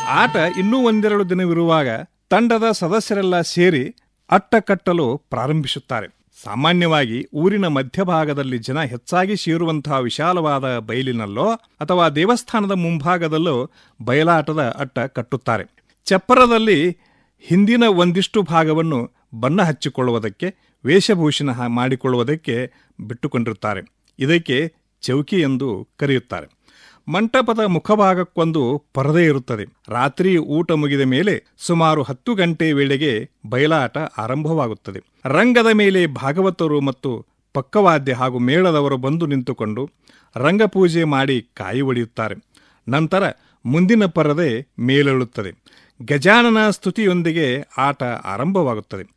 ಆಟ ಇನ್ನೂ ಒಂದೆರಡು ದಿನವಿರುವಾಗ ತಂಡದ ಸದಸ್ಯರೆಲ್ಲ ಸೇರಿ ಅಟ್ಟ ಕಟ್ಟಲು ಪ್ರಾರಂಭಿಸುತ್ತಾರೆ ಸಾಮಾನ್ಯವಾಗಿ ಊರಿನ ಮಧ್ಯಭಾಗದಲ್ಲಿ ಜನ ಹೆಚ್ಚಾಗಿ ಸೇರುವಂತಹ ವಿಶಾಲವಾದ ಬಯಲಿನಲ್ಲೋ ಅಥವಾ ದೇವಸ್ಥಾನದ ಮುಂಭಾಗದಲ್ಲೋ ಬಯಲಾಟದ ಅಟ್ಟ ಕಟ್ಟುತ್ತಾರೆ ಚಪ್ಪರದಲ್ಲಿ ಹಿಂದಿನ ಒಂದಿಷ್ಟು ಭಾಗವನ್ನು ಬಣ್ಣ ಹಚ್ಚಿಕೊಳ್ಳುವುದಕ್ಕೆ ವೇಷಭೂಷಣ ಹ- ಮಾಡಿಕೊಳ್ಳುವುದಕ್ಕೆ ಬಿಟ್ಟುಕೊಂಡಿರುತ್ತಾರೆ ಇದಕ್ಕೆ ಚೌಕಿ ಎಂದು ಕರೆಯುತ್ತಾರೆ ಮಂಟಪದ ಮುಖಭಾಗಕ್ಕೊಂದು ಪರದೆ ಇರುತ್ತದೆ ರಾತ್ರಿ ಊಟ ಮುಗಿದ ಮೇಲೆ ಸುಮಾರು ಹತ್ತು ಗಂಟೆ ವೇಳೆಗೆ ಬಯಲಾಟ ಆರಂಭವಾಗುತ್ತದೆ ರಂಗದ ಮೇಲೆ ಭಾಗವತರು ಮತ್ತು ಪಕ್ಕವಾದ್ಯ ಹಾಗೂ ಮೇಳದವರು ಬಂದು ನಿಂತುಕೊಂಡು ರಂಗಪೂಜೆ ಮಾಡಿ ಕಾಯಿ ಒಡೆಯುತ್ತಾರೆ ನಂತರ ಮುಂದಿನ ಪರದೆ ಮೇಲೇಳುತ್ತದೆ ಗಜಾನನ ಸ್ತುತಿಯೊಂದಿಗೆ ಆಟ ಆರಂಭವಾಗುತ್ತದೆ